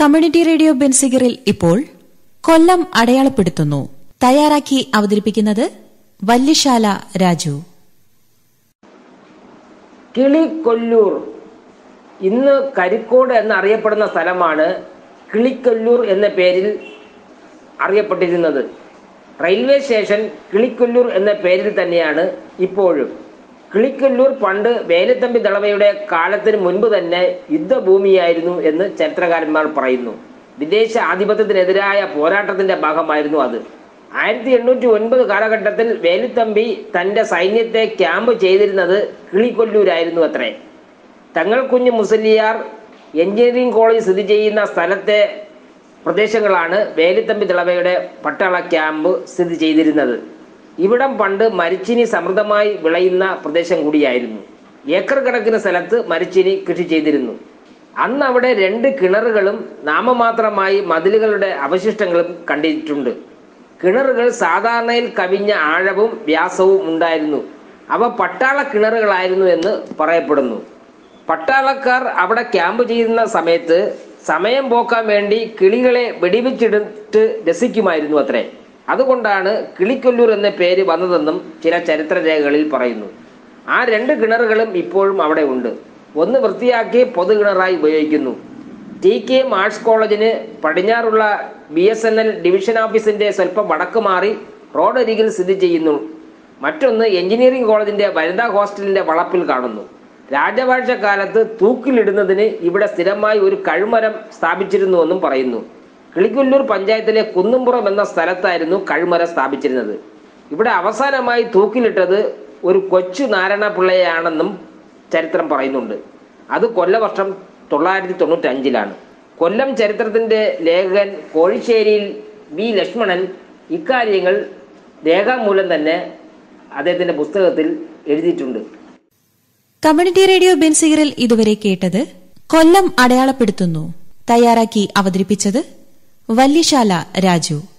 community radio ബെൻസിഗറിൽ ഇപ്പോൾ കൊല്ലം അടയാളപ്പെടുത്തുന്നു തയ്യാറാക്കി അവതരിപ്പിക്കുന്നത് വല്യശാല രാജു കിളിക്കൊല്ലൂർ ഇന്ന് കരിക്കോട് എന്നറിയപ്പെടുന്ന സ്ഥലമാണ് കിളിക്കൊല്ലൂർ എന്ന പേരിൽ അറിയപ്പെട്ടിരുന്നത് റെയിൽവേ സ്റ്റേഷൻ കിളിക്കൊല്ലൂർ എന്ന പേരിൽ തന്നെയാണ് ഇപ്പോഴും കിളിക്കൊല്ലൂർ പണ്ട് വേലുത്തമ്പി ദളവയുടെ കാലത്തിന് മുൻപ് തന്നെ യുദ്ധഭൂമിയായിരുന്നു എന്ന് ചരിത്രകാരന്മാർ പറയുന്നു വിദേശ ആധിപത്യത്തിനെതിരായ പോരാട്ടത്തിന്റെ ഭാഗമായിരുന്നു അത് ആയിരത്തി എണ്ണൂറ്റി ഒൻപത് കാലഘട്ടത്തിൽ വേലുത്തമ്പി തന്റെ സൈന്യത്തെ ക്യാമ്പ് ചെയ്തിരുന്നത് കിളിക്കൊല്ലൂരായിരുന്നു അത്രേ തങ്ങൾ കുഞ്ഞ് മുസലിയാർ എഞ്ചിനീയറിംഗ് കോളേജ് സ്ഥിതി ചെയ്യുന്ന സ്ഥലത്തെ പ്രദേശങ്ങളാണ് വേലുത്തമ്പി തിളവയുടെ പട്ടാള ക്യാമ്പ് സ്ഥിതി ചെയ്തിരുന്നത് ഇവിടം പണ്ട് മരിച്ചിനി സമൃദ്ധമായി വിളയുന്ന പ്രദേശം കൂടിയായിരുന്നു ഏക്കർ കണക്കിന് സ്ഥലത്ത് മരിച്ചിനി കൃഷി ചെയ്തിരുന്നു അന്ന് അവിടെ രണ്ട് കിണറുകളും നാമമാത്രമായി മതിലുകളുടെ അവശിഷ്ടങ്ങളും കണ്ടിട്ടുണ്ട് കിണറുകൾ സാധാരണയിൽ കവിഞ്ഞ ആഴവും വ്യാസവും ഉണ്ടായിരുന്നു അവ പട്ടാള കിണറുകളായിരുന്നു എന്ന് പറയപ്പെടുന്നു പട്ടാളക്കാർ അവിടെ ക്യാമ്പ് ചെയ്യുന്ന സമയത്ത് സമയം പോക്കാൻ വേണ്ടി കിളികളെ വെടിവെച്ചിട്ട് രസിക്കുമായിരുന്നു അത്രേ അതുകൊണ്ടാണ് കിളിക്കൊല്ലൂർ എന്ന പേര് വന്നതെന്നും ചില ചരിത്രരേഖകളിൽ പറയുന്നു ആ രണ്ട് കിണറുകളും ഇപ്പോഴും അവിടെ ഉണ്ട് ഒന്ന് വൃത്തിയാക്കി പൊതു കിണറായി ഉപയോഗിക്കുന്നു ടി കെ എം ആർട്സ് കോളേജിന് പടിഞ്ഞാറുള്ള B S N L division ഓഫീസിന്റെ സ്വല്പം വടക്ക് മാറി റോഡരികിൽ സ്ഥിതി ചെയ്യുന്നു മറ്റൊന്ന് എഞ്ചിനീയറിംഗ് കോളേജിന്റെ വനിതാ ഹോസ്റ്റലിന്റെ വളപ്പിൽ കാണുന്നു രാജവാഴ്ചക്കാലത്ത് തൂക്കിലിടുന്നതിന് ഇവിടെ സ്ഥിരമായി ഒരു കഴുമരം സ്ഥാപിച്ചിരുന്നുവെന്നും പറയുന്നു കിളിക്കൊല്ലൂർ പഞ്ചായത്തിലെ കുന്നുംപുറം എന്ന സ്ഥലത്തായിരുന്നു കഴുമരം സ്ഥാപിച്ചിരുന്നത് ഇവിടെ അവസാനമായി തൂക്കിലിട്ടത് ഒരു കൊച്ചു നാരായണ പിള്ളയെയാണെന്നും ചരിത്രം പറയുന്നുണ്ട് അത് കൊല്ലവർഷം തൊള്ളായിരത്തി തൊണ്ണൂറ്റി അഞ്ചിലാണ് കൊല്ലം ചരിത്രത്തിന്റെ ലേഖകൻ കോഴിശ്ശേരിയിൽ വി ലക്ഷ്മണൻ ഇക്കാര്യങ്ങൾ രേഖാമൂലം തന്നെ അദ്ദേഹത്തിന്റെ പുസ്തകത്തിൽ എഴുതിയിട്ടുണ്ട് കമ്മ്യൂണിറ്റി റേഡിയോ ബെൻസിഗറിൽ ഇതുവരെ കേട്ടത് കൊല്ലം അടയാളപ്പെടുത്തുന്നു തയ്യാറാക്കി അവതരിപ്പിച്ചത് വല്യശാല രാജു